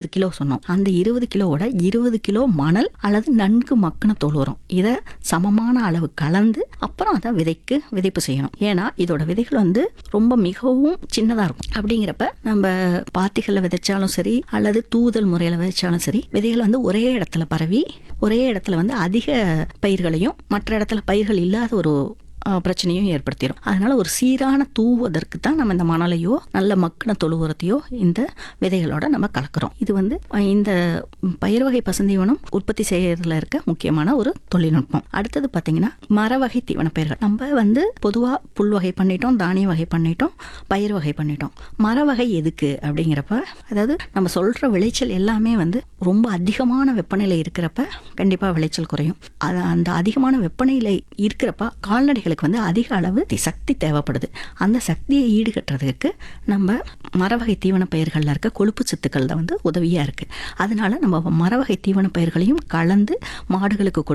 kilo சொன்னோம் அந்த இருபது கிலோவோட இருபது கிலோ மணல் அல்லது நன்கு மக்கின தொழு உரம் இதை சமமான அளவு கலந்து அப்புறம் அதை விதைக்கு விதைப்பு செய்யணும் ஏன்னா இதோட விதைகள் வந்து ரொம்ப மிகவும் சின்னதாக இருக்கும் அப்படிங்கிறப்ப நம்ம பாத்திகளில் விதைச்சாலும் சரி அல்லது தூதல் முறையில் விதைச்சாலும் சரி விதைகள் வந்து ஒரே இடத்துல பரவி ஒரே இடத்துல வந்து அதிக பயிர்களையும் மற்ற இடத்துல பயிர்கள் இல்லாத ஒரு அஹ், பிரச்சனையும் ஏற்படுத்திடும் அதனால ஒரு சீரான தூவதற்கு தான் நம்ம இந்த மணலையோ நல்ல மக்கின தொழு உரத்தையோ இந்த விதைகளோட நம்ம கலக்கிறோம் இது வந்து அஹ், இந்த பயிர் வகை பசுந்தீவனம் உற்பத்தி செய்யறதுல இருக்க முக்கியமான ஒரு தொழில்நுட்பம் அடுத்தது பார்த்தீங்கன்னா மர வகை தீவன பயிர்கள் நம்ம வந்து பொதுவாக புல் வகை பண்ணிட்டோம் தானிய வகை பண்ணிட்டோம் பயிர் வகை பண்ணிட்டோம் மர வகை எதுக்கு அப்படிங்கிறப்ப அதாவது நம்ம சொல்ற விளைச்சல் எல்லாமே வந்து ரொம்ப அதிகமான வெப்பநிலை இருக்கிறப்ப கண்டிப்பாக விளைச்சல் குறையும் அது அந்த அதிகமான வெப்பநிலை இருக்கிறப்ப கால்நடைகளுக்கு வந்து அதிக அளவு தி- சக்தி தேவைப்படுது அந்த சக்தியை ஈடுகட்டுறதுக்கு நம்ம மரவகை தீவன பயிர்களில் இருக்க கொழுப்பு சத்துக்கள் தான் வந்து உதவியாக இருக்குது அதனால நம்ம மரவகை தீவன பயிர்களையும் கலந்து மாடுகளுக்கு கொடு